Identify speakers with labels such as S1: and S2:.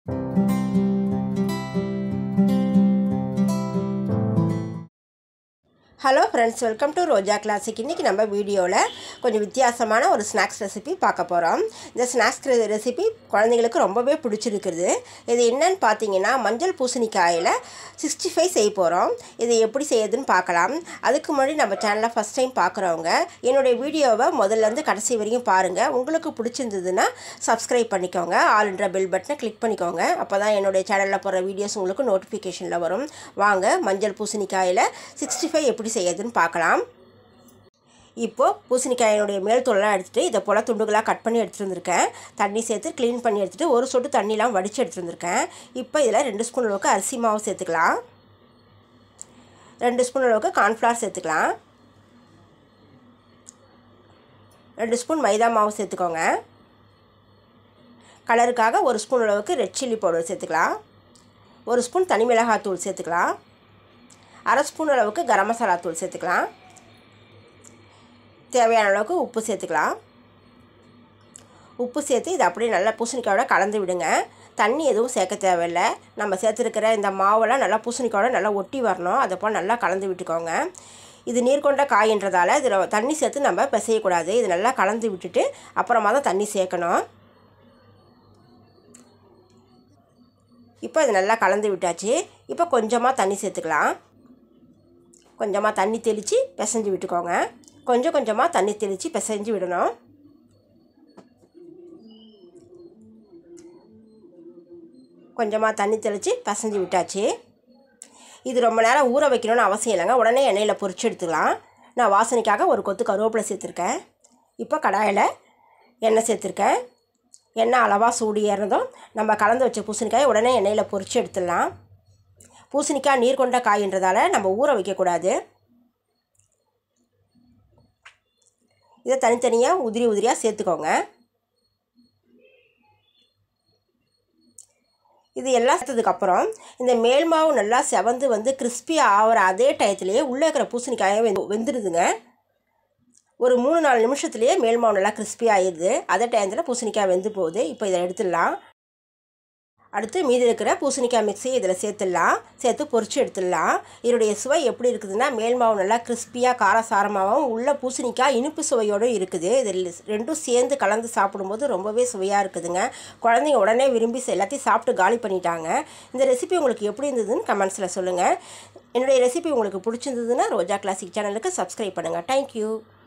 S1: hello friends welcome to Roja classic இன்றைக்கி நம்ம வீடியோவில் கொஞ்சம் வித்தியாசமான ஒரு ஸ்நாக்ஸ் ரெசிபி பார்க்க போகிறோம் இந்த ஸ்நாக்ஸ் ரெசிபி குழந்தைங்களுக்கு ரொம்பவே பிடிச்சிருக்குது இது என்னன்னு பார்த்தீங்கன்னா மஞ்சள் பூசணிக்காயில் சிக்ஸ்டி ஃபைவ் செய்ய போகிறோம் இது எப்படி செய்யுதுன்னு பார்க்கலாம் அதுக்கு முன்னாடி நம்ம சேனலை ஃபஸ்ட் டைம் பார்க்குறவங்க என்னுடைய வீடியோவை முதல்லேருந்து கடைசி வரைக்கும் பாருங்கள் உங்களுக்கு பிடிச்சிருந்ததுன்னா சப்ஸ்கிரைப் பண்ணிக்கோங்க ஆல்ன்ற பெல் பட்டனை கிளிக் பண்ணிக்கோங்க அப்போ தான் என்னுடைய சேனலில் போகிற வீடியோஸ் உங்களுக்கு நோட்டிஃபிகேஷனில் வரும் வாங்க மஞ்சள் பூசணிக்காயில் சிக்ஸ்டி ஃபைவ் எப்படி செய்யுதுன்னு பார்க்கலாம் இப்போது பூசணிக்காயினுடைய மேல் தோலெலாம் எடுத்துகிட்டு இதை போல் துண்டுகளாக கட் பண்ணி எடுத்துகிட்டு வந்திருக்கேன் தண்ணி சேர்த்து க்ளீன் பண்ணி எடுத்துகிட்டு ஒரு சொட்டு தண்ணிலாம் வடித்து எடுத்துகிட்டு வந்திருக்கேன் இப்போ இதில் ரெண்டு ஸ்பூன் அளவுக்கு அரிசி மாவு சேர்த்துக்கலாம் ரெண்டு ஸ்பூன் அளவுக்கு கார்ன்ஃப்ளவர் சேர்த்துக்கலாம் ரெண்டு ஸ்பூன் மைதா மாவு சேர்த்துக்கோங்க கலருக்காக ஒரு ஸ்பூன் அளவுக்கு ரெட் சில்லி பவுடர் சேர்த்துக்கலாம் ஒரு ஸ்பூன் தனி மிளகாய் தூள் சேர்த்துக்கலாம் அரை ஸ்பூன் அளவுக்கு கரம் மசாலா தூள் சேர்த்துக்கலாம் தேவையான அளவுக்கு உப்பு சேர்த்துக்கலாம் உப்பு சேர்த்து இதை அப்படியே நல்லா பூசணிக்காயோட கலந்து விடுங்க தண்ணி எதுவும் சேர்க்க தேவையில்லை நம்ம சேர்த்துருக்கிற இந்த மாவெல்லாம் நல்லா பூசணிக்காயோட நல்லா ஒட்டி வரணும் அதை போல் நல்லா கலந்து விட்டுக்கோங்க இது நீர் கொண்ட காயின்றதால இதில் தண்ணி சேர்த்து நம்ம பிசையக்கூடாது இது நல்லா கலந்து விட்டுட்டு அப்புறமா தான் தண்ணி சேர்க்கணும் இப்போ இது நல்லா கலந்து விட்டாச்சு இப்போ கொஞ்சமாக தண்ணி சேர்த்துக்கலாம் கொஞ்சமாக தண்ணி தெளித்து பிசைஞ்சு விட்டுக்கோங்க கொஞ்சம் கொஞ்சமாக தண்ணி தெளித்து பிசைஞ்சு விடணும் கொஞ்சமாக தண்ணி தெளித்து பிசைஞ்சு விட்டாச்சு இது ரொம்ப நேரம் ஊற வைக்கணும்னு அவசியம் இல்லைங்க உடனே எண்ணெயில் பொரிச்சு எடுத்துக்கலாம் நான் வாசனைக்காக ஒரு கொத்து கருவேப்பிலை சேர்த்துருக்கேன் இப்போ கடாயில் எண்ணெய் சேர்த்துருக்கேன் எண்ணெய் அளவாக சூடு ஏறினதும் நம்ம கலந்து வச்ச பூசணிக்காயை உடனே எண்ணெயில் பொரித்து எடுத்துடலாம் பூசணிக்காய் நீர் கொண்ட காயின்றதால நம்ம ஊற வைக்கக்கூடாது இதை தனித்தனியாக உதிரி உதிரியாக சேர்த்துக்கோங்க இது எல்லாம் சேர்த்ததுக்கப்புறம் இந்த மேல் மாவு நல்லா செவந்து வந்து கிறிஸ்பி ஆகிற அதே டயத்துலேயே உள்ளே இருக்கிற பூசணிக்காயை வெந்து வெந்துடுதுங்க ஒரு மூணு நாலு நிமிஷத்துலேயே மேல் மாவு நல்லா கிறிஸ்பி ஆகிடுது அதே டயத்தில் பூசணிக்காய் வெந்து போகுது இப்போ இதை எடுத்துடலாம் அடுத்து மீதி இருக்கிற பூசணிக்காய் மிக்ஸியை இதில் சேர்த்துடலாம் சேர்த்து பொரிச்சு எடுத்துடலாம் இதனுடைய சுவை எப்படி இருக்குதுன்னா மேல் மாவு நல்லா கிறிஸ்பியாக காரசாரமாகவும் உள்ள பூசணிக்காய் இனிப்பு சுவையோடு இருக்குது இதில் ரெண்டும் சேர்ந்து கலந்து சாப்பிடும்போது ரொம்பவே சுவையாக இருக்குதுங்க குழந்தைங்க உடனே விரும்பி எல்லாத்தையும் சாப்பிட்டு காலி பண்ணிட்டாங்க இந்த ரெசிபி உங்களுக்கு எப்படி இருந்ததுன்னு கமெண்ட்ஸில் சொல்லுங்கள் என்னுடைய ரெசிபி உங்களுக்கு பிடிச்சிருந்ததுன்னா ரோஜா கிளாசிக் சேனலுக்கு சப்ஸ்கிரைப் பண்ணுங்கள் தேங்க்யூ